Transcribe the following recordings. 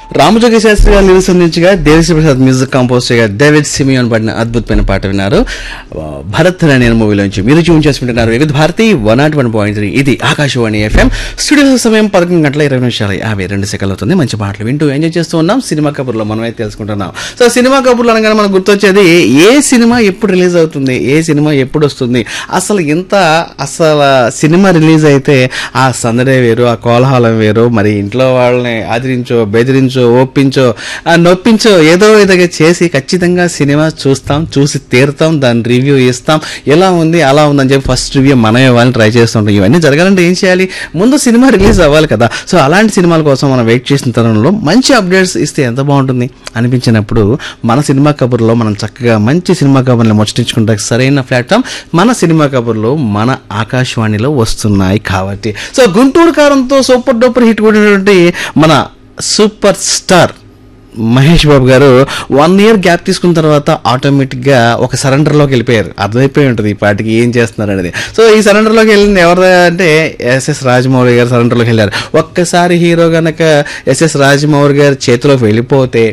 రామజోగి శాస్త్రి గారు లిరిక్స్ అందించగా Devi Sri Prasad music compose చేయగా డేవిడ్ సిమియోన్ పడిన అద్భుతమైన పాట విన్నారు ఆ, భరత్ అనే మూవీలోంచి మీరు ట్యూన్ చేసుకుంటున్నారు Vividh Bharati one nought one point three ఇది ఆకాశవాణి ఎఫ్ఎం స్టూడియో సమయం పదకొండు గంటల ఇరవై నిమిషాలు యాభై రెండు సెకండ్లు అవుతుంది మంచి పాటలు వింటూ ఎంజాయ్ చేస్తూ ఉన్నాం సినిమా కబుర్లో మనం అయితే తెలుసుకుంటున్నాం సో సినిమా కబుర్లు అనగానే మనకు గుర్తొచ్చేది ఏ సినిమా ఎప్పుడు రిలీజ్ అవుతుంది ఏ సినిమా ఎప్పుడు వస్తుంది అసలు ఇంత అసలు సినిమా రిలీజ్ అయితే ఆ సందడే వేరు ఆ కోలాహలం వేరు మరి ఇంట్లో వాళ్ళని ఆదరించో బెదిరించో ఒప్పించో ఆ నొప్పించో ఏదో విధంగా చేసి ఖచ్చితంగా సినిమా చూస్తాం చూసి తీరుతాం దాని రివ్యూ ఇస్తాం ఎలా ఉంది అలా ఉందని చెప్పి ఫస్ట్ రివ్యూ మనం ఇవ్వాలని ట్రై చేస్తుంటాం ఇవన్నీ జరగాలంటే ఏం చేయాలి ముందు సినిమా రిలీజ్ అవ్వాలి కదా సో అలాంటి సినిమాల కోసం మనం వెయిట్ చేసిన తరుణంలో మంచి అప్డేట్స్ ఇస్తే ఎంత బాగుంటుంది అనిపించినప్పుడు మన సినిమా కబుర్లో మనం చక్కగా మంచి సినిమా కబుర్ని ముచ్చటించుకుంటే సరైన ప్లాట్ఫామ్ మన సినిమా కబుర్లో మన ఆకాశవాణిలో వస్తున్నాయి కాబట్టి సో గుంటూరు కారంతో సూపర్ డూపర్ హిట్ కొట్టినటువంటి మన సూపర్ స్టార్ మహేష్ బాబు గారు వన్ ఇయర్ గ్యాప్ తీసుకున్న తర్వాత ఆటోమేటిక్గా ఒక సరెండర్లోకి వెళ్ళిపోయారు అర్థమైపోయి ఉంటుంది ఈ పాటికి ఏం చేస్తున్నారు అనేది సో ఈ సరెండర్లోకి వెళ్ళింది ఎవరు అంటే ఎస్ఎస్ రాజమౌళి గారు సరెండర్లోకి వెళ్ళారు ఒక్కసారి హీరో గనక ఎస్ఎస్ రాజమౌళి గారి చేతిలోకి వెళ్ళిపోతే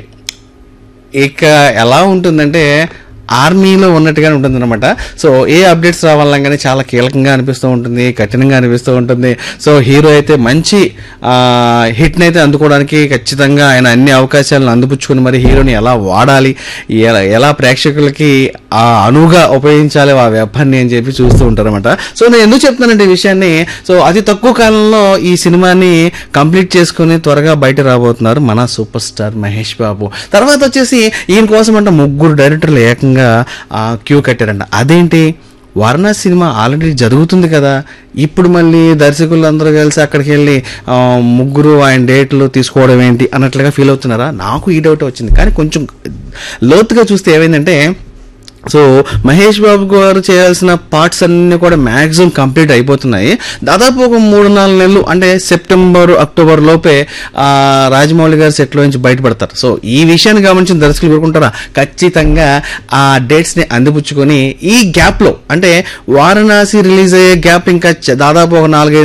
ఇక ఎలా ఉంటుందంటే ఆర్మీలో ఉన్నట్టుగానే ఉంటుంది అనమాట సో ఏ అప్డేట్స్ రావాలంగానే చాలా కీలకంగా అనిపిస్తూ ఉంటుంది కఠినంగా అనిపిస్తూ ఉంటుంది సో హీరో అయితే మంచి ఆ, హిట్ని అయితే అందుకోవడానికి ఖచ్చితంగా ఆయన అన్ని అవకాశాలను అందిపుచ్చుకుని మరి హీరోని ఎలా వాడాలి ఎలా ఎలా ప్రేక్షకులకి ఆ అనువుగా ఉపయోగించాలి ఆ వెబ్బన్ని అని చెప్పి చూస్తూ ఉంటారన్నమాట సో నేను ఎందుకు చెప్తున్నానంటే ఈ విషయాన్ని సో అతి తక్కువ కాలంలో ఈ సినిమాని కంప్లీట్ చేసుకుని త్వరగా బయట రాబోతున్నారు మన సూపర్ స్టార్ మహేష్ బాబు తర్వాత వచ్చేసి ఈయన కోసం అంటే ముగ్గురు డైరెక్టర్లు ఏకంగా ఆ, క్యూ కట్టారంట అదేంటి వారణాసి సినిమా ఆల్రెడీ జరుగుతుంది కదా ఇప్పుడు మళ్ళీ దర్శకులు అందరూ కలిసి అక్కడికి వెళ్ళి ఆ, ముగ్గురు ఆయన డేట్లు తీసుకోవడం ఏంటి అన్నట్లుగా ఫీల్ అవుతున్నారా నాకు ఈ డౌట్ వచ్చింది కానీ కొంచెం లోతుగా చూస్తే ఏమైందంటే సో మహేష్ బాబు గారు చేయాల్సిన పార్ట్స్ అన్ని కూడా మ్యాక్సిమం కంప్లీట్ అయిపోతున్నాయి దాదాపు ఒక మూడు నాలుగు నెలలు అంటే సెప్టెంబర్ అక్టోబర్ లోపే ఆ, రాజమౌళి గారు సెట్లో నుంచి బయటపడతారు సో ఈ విషయాన్ని గమనించిన దర్శకులు కోరుకుంటారా ఖచ్చితంగా ఆ డేట్స్ని అందిపుచ్చుకొని ఈ గ్యాప్లో అంటే వారణాసి రిలీజ్ అయ్యే గ్యాప్ ఇంకా చ- దాదాపు ఒక నాలుగైదు